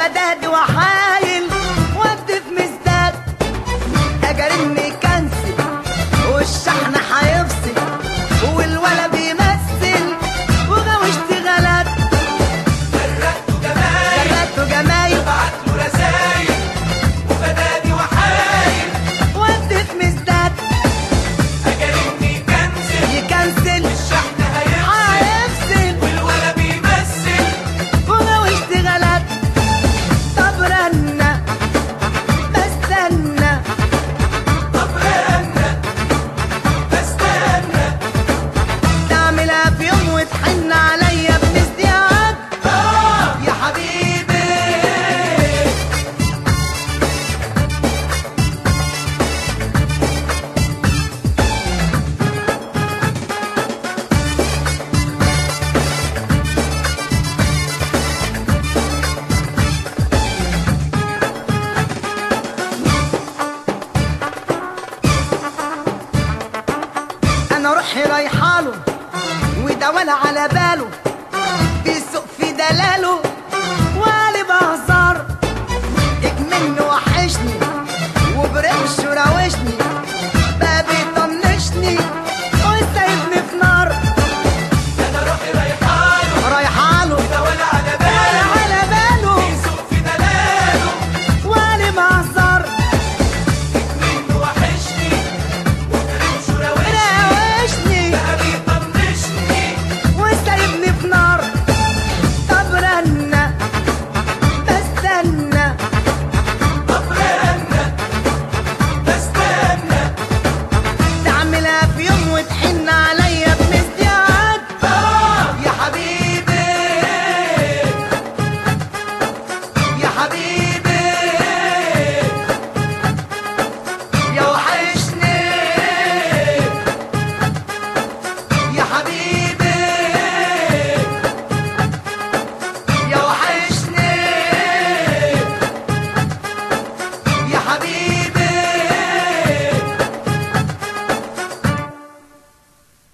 وبداد وحايل ودي في مزداد اجرني كنسل والشحن هيفصل والولا بيمثل وغوشت غلط فرقته جمايل جربته جمايل بعت له رسايل وبدادي وحايل ودي في مزداد اجرني كنزل يكنسل الشحن هيفصل هيفصل والولا بيمثل وغوشت غلط طب رنا بستنى طب رنا بستنى تعملها في يوم وتحن عليا بنزدياد اه يا حبيبي انا روحي رايحاله وده ولا على باله بيسوق في دلاله